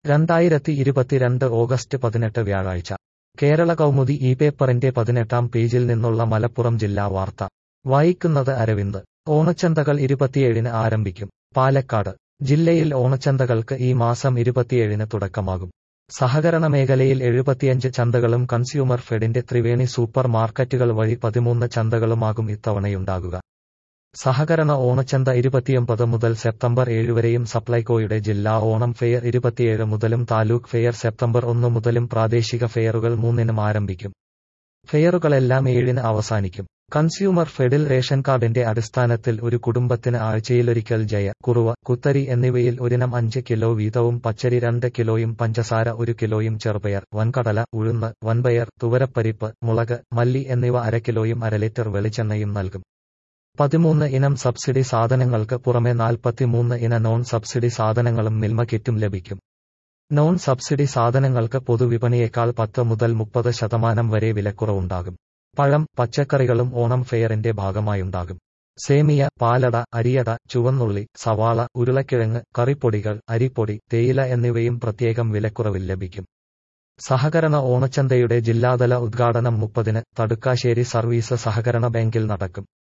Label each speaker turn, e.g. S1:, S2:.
S1: രണ്ടായിരത്തി ഇരുപത്തിരണ്ട് ഓഗസ്റ്റ് പതിനെട്ട് വ്യാഴാഴ്ച കേരള കൗമുദി ഈ പേപ്പറിന്റെ പതിനെട്ടാം പേജിൽ നിന്നുള്ള മലപ്പുറം ജില്ലാ വാർത്ത വായിക്കുന്നത് അരവിന്ദ് ഓണച്ചന്തകൾ ഇരുപത്തിയേഴിന് ആരംഭിക്കും പാലക്കാട് ജില്ലയിൽ ഓണച്ചന്തകൾക്ക് ഈ മാസം ഇരുപത്തിയേഴിന് തുടക്കമാകും സഹകരണ മേഖലയിൽ എഴുപത്തിയഞ്ച് ചന്തകളും കൺസ്യൂമർ ഫെഡിന്റെ ത്രിവേണി സൂപ്പർ മാർക്കറ്റുകൾ വഴി പതിമൂന്ന് ചന്തകളുമാകും ഇത്തവണയുണ്ടാകുക സഹകരണ ഓണച്ചന്ത ഇരുപത്തിയൊമ്പത് മുതൽ സെപ്റ്റംബർ ഏഴ് വരെയും സപ്ലൈകോയുടെ ജില്ലാ ഓണം ഫെയർ ഇരുപത്തിയേഴ് മുതലും താലൂക്ക് ഫെയർ സെപ്റ്റംബർ ഒന്ന് മുതലും പ്രാദേശിക ഫെയറുകൾ മൂന്നിനും ആരംഭിക്കും ഫെയറുകളെല്ലാം ഏഴിന് അവസാനിക്കും കൺസ്യൂമർ ഫെഡിൽ റേഷൻ കാർഡിന്റെ അടിസ്ഥാനത്തിൽ ഒരു കുടുംബത്തിന് ആഴ്ചയിലൊരിക്കൽ ജയ കുറുവ കുത്തരി എന്നിവയിൽ ഒരിനം അഞ്ച് കിലോ വീതവും പച്ചരി രണ്ട് കിലോയും പഞ്ചസാര ഒരു കിലോയും ചെറുപയർ വൻകടല ഉഴുന്ന് വൻപയർ തുവരപ്പരിപ്പ് മുളക് മല്ലി എന്നിവ അര കിലോയും അര ലിറ്റർ വെളിച്ചെണ്ണയും നൽകും പതിമൂന്ന് ഇനം സബ്സിഡി സാധനങ്ങൾക്ക് പുറമെ നാൽപ്പത്തിമൂന്ന് ഇന നോൺ സബ്സിഡി സാധനങ്ങളും മിൽമ കിറ്റും ലഭിക്കും നോൺ സബ്സിഡി സാധനങ്ങൾക്ക് പൊതുവിപണിയേക്കാൾ പത്ത് മുതൽ മുപ്പത് ശതമാനം വരെ വിലക്കുറവുണ്ടാകും പഴം പച്ചക്കറികളും ഓണം ഫെയറിന്റെ ഭാഗമായുണ്ടാകും സേമിയ പാലട അരിയട ചുവന്നുള്ളി സവാള ഉരുളക്കിഴങ്ങ് കറിപ്പൊടികൾ അരിപ്പൊടി തേയില എന്നിവയും പ്രത്യേകം വിലക്കുറവിൽ ലഭിക്കും സഹകരണ ഓണച്ചന്തയുടെ ജില്ലാതല ഉദ്ഘാടനം മുപ്പതിന് തടുക്കാശ്ശേരി സർവീസ് സഹകരണ ബാങ്കിൽ നടക്കും